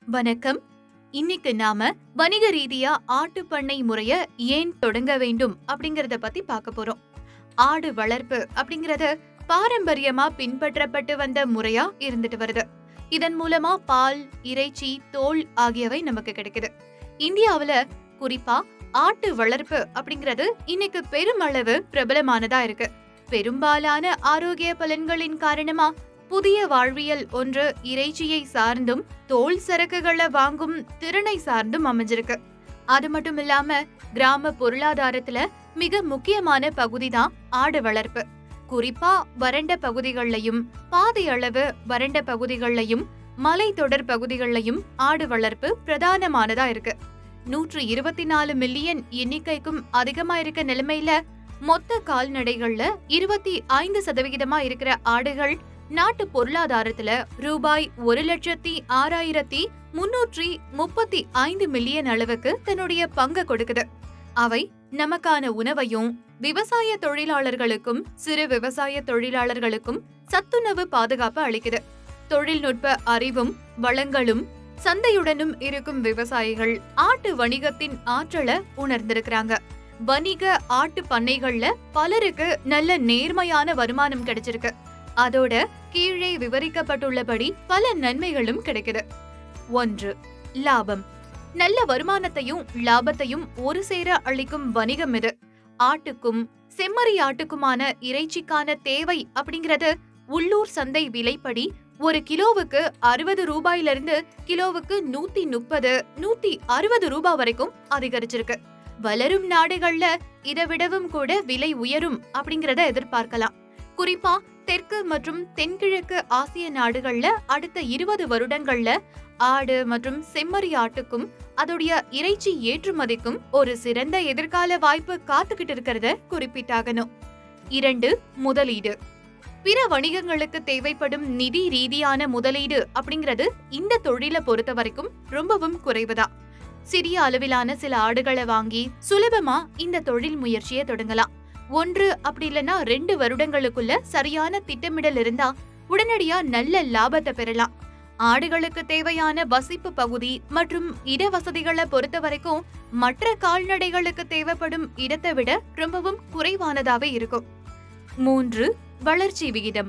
வணக்கம் இன்னைக்கு நாம வணிக ரீதியா ஆட்டு பண்ணை முறைய ஏன் தொடங்க வேண்டும் அப்படிங்கறத பத்தி பார்க்க போறோம் ஆடு வளர்ப்பு அப்படிங்கறது பாரம்பரியமா பின்பற்றப்பட்டு வந்த முறையா இருந்துட்டு வருது இதன் மூலமா பால் இறைச்சி தோல் ஆகியவை நமக்கு கிடைக்குது இந்தியாவுல குறிப்பா ஆட்டு வளர்ப்பு அப்படிங்கறது இன்னைக்கு பெருமளவு பிரபலமானதா இருக்கு பெரும்பாலான ஆரோக்கிய பலன்களின் காரணமா புதிய வாழ்வியல் ஒன்று இறைச்சியை சார்ந்தும் தோல் சரக்குகளை வாங்கும் திறனை சார்ந்தும் அமைஞ்சிருக்கு அது மட்டும் இல்லாம கிராம பொருளாதாரத்துல மிக முக்கியமான பகுதி தான் ஆடு வளர்ப்பு குறிப்பா வறண்ட பகுதிகள்லயும் பாதி அளவு வறண்ட பகுதிகள்லயும் மலை தொடர் பகுதிகள்லயும் ஆடு வளர்ப்பு பிரதானமானதா இருக்கு நூற்று இருபத்தி நாலு மில்லியன் எண்ணிக்கைக்கும் அதிகமா இருக்க நிலைமையில மொத்த கால்நடைகள்ல இருபத்தி ஐந்து சதவிகிதமா இருக்கிற ஆடுகள் நாட்டு பொருளாதாரத்துல ரூபாய் ஒரு லட்சத்தி ஆறாயிரத்தி முன்னூற்றி முப்பத்தி ஐந்து மில்லியன் அளவுக்கு தன்னுடைய பங்கு கொடுக்குது அவை நமக்கான உணவையும் விவசாய தொழிலாளர்களுக்கும் சிறு விவசாய தொழிலாளர்களுக்கும் சத்துணவு பாதுகாப்பு அளிக்குது தொழில்நுட்ப அறிவும் வளங்களும் சந்தையுடனும் இருக்கும் விவசாயிகள் ஆட்டு வணிகத்தின் ஆற்றலை உணர்ந்திருக்கிறாங்க வணிக ஆட்டு பண்ணைகள்ல பலருக்கு நல்ல நேர்மையான வருமானம் கிடைச்சிருக்கு அதோட கீழே விவரிக்கப்பட்டுள்ளபடி பல நன்மைகளும் கிடைக்குது ஒன்று லாபம் நல்ல வருமானத்தையும் லாபத்தையும் ஒரு சேர அளிக்கும் வணிகம் இது ஆட்டுக்கும் செம்மறி ஆட்டுக்குமான இறைச்சிக்கான தேவை அப்படிங்கறது உள்ளூர் சந்தை விலைப்படி ஒரு கிலோவுக்கு அறுபது ரூபாயிலிருந்து கிலோவுக்கு நூத்தி முப்பது நூத்தி அறுபது ரூபாய் வரைக்கும் அதிகரிச்சிருக்கு வளரும் நாடுகள்ல இதை விடவும் கூட விலை உயரும் அப்படிங்கறத எதிர்பார்க்கலாம் குறிப்பா தெற்கு மற்றும் தென்கிழக்கு ஆசிய நாடுகள்ல அடுத்த இருபது வருடங்கள்ல ஆடு மற்றும் செம்மறி ஆட்டுக்கும் அதோடைய இறைச்சி ஏற்றுமதிக்கும் ஒரு சிறந்த எதிர்கால வாய்ப்பு காத்துக்கிட்டு இருக்கிறத குறிப்பிட்டாகணும் இரண்டு முதலீடு பிற வணிகங்களுக்கு தேவைப்படும் நிதி ரீதியான முதலீடு அப்படிங்கிறது இந்த தொழிலை பொறுத்த வரைக்கும் ரொம்பவும் குறைவுதான் சிறிய அளவிலான சில ஆடுகளை வாங்கி சுலபமா இந்த தொழில் முயற்சியை தொடங்கலாம் ஒன்று அப்படி இல்லைன்னா ரெண்டு வருடங்களுக்குள்ள சரியான திட்டமிடல் இருந்தா உடனடியா நல்ல லாபத்தை பெறலாம் ஆடுகளுக்கு தேவையான வசிப்பு பகுதி மற்றும் இட வசதிகளை பொறுத்த வரைக்கும் மற்ற கால்நடைகளுக்கு தேவைப்படும் இடத்தை விட ரொம்பவும் குறைவானதாவே இருக்கும் மூன்று வளர்ச்சி விகிதம்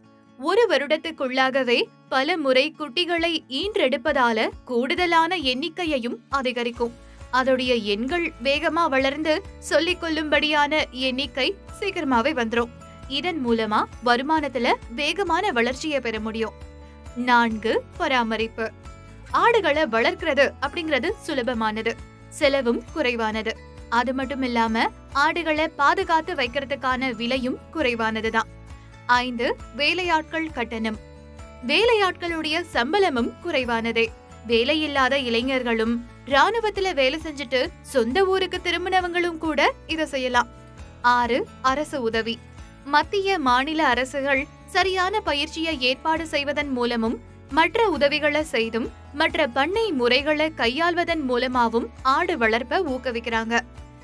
ஒரு வருடத்துக்குள்ளாகவே பல முறை குட்டிகளை ஈன்றெடுப்பதால கூடுதலான எண்ணிக்கையையும் அதிகரிக்கும் அதோடைய எண்கள் வேகமா வளர்ந்து சொல்லிக் கொள்ளும்படியான எண்ணிக்கை சீக்கிரமாவே வந்துரும் இதன் மூலமா வருமானத்துல வேகமான வளர்ச்சியை பெற முடியும் நான்கு பராமரிப்பு ஆடுகளை வளர்க்கிறது அப்படிங்கிறது சுலபமானது செலவும் குறைவானது அது மட்டும் இல்லாம ஆடுகளை பாதுகாத்து வைக்கிறதுக்கான விலையும் குறைவானதுதான் ஐந்து வேலையாட்கள் கட்டணம் வேலையாட்களுடைய சம்பளமும் குறைவானதே வேலையில்லாத இளைஞர்களும் ராணுவத்துல வேலை செஞ்சுட்டு சொந்த ஊருக்கு திரும்பினவங்களும் கூட இத செய்யலாம் ஆறு அரசு உதவி மத்திய மாநில அரசுகள் சரியான பயிற்சியை ஏற்பாடு செய்வதன் மூலமும் மற்ற உதவிகளை செய்தும் மற்ற பண்ணை முறைகளை கையாள்வதன் மூலமாவும் ஆடு வளர்ப்ப ஊக்குவிக்கிறாங்க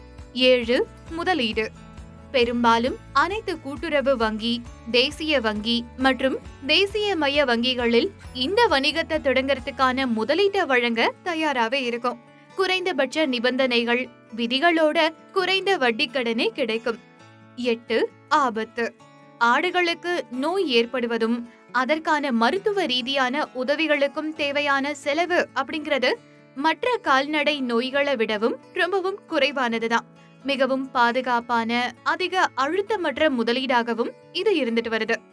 ஏழு முதலீடு பெரும்பாலும் அனைத்து கூட்டுறவு வங்கி தேசிய வங்கி மற்றும் தேசிய மைய வங்கிகளில் இந்த வணிகத்தை தொடங்கறதுக்கான முதலீட்டை வழங்க தயாராவே இருக்கும் குறைந்தபட்ச நிபந்தனைகள் விதிகளோட குறைந்த வட்டி கடனே கிடைக்கும் எட்டு ஆபத்து ஆடுகளுக்கு நோய் ஏற்படுவதும் அதற்கான மருத்துவ ரீதியான உதவிகளுக்கும் தேவையான செலவு அப்படிங்கிறது மற்ற கால்நடை நோய்களை விடவும் ரொம்பவும் குறைவானதுதான் மிகவும் பாதுகாப்பான அதிக அழுத்தமற்ற முதலீடாகவும் இது இருந்துட்டு வருது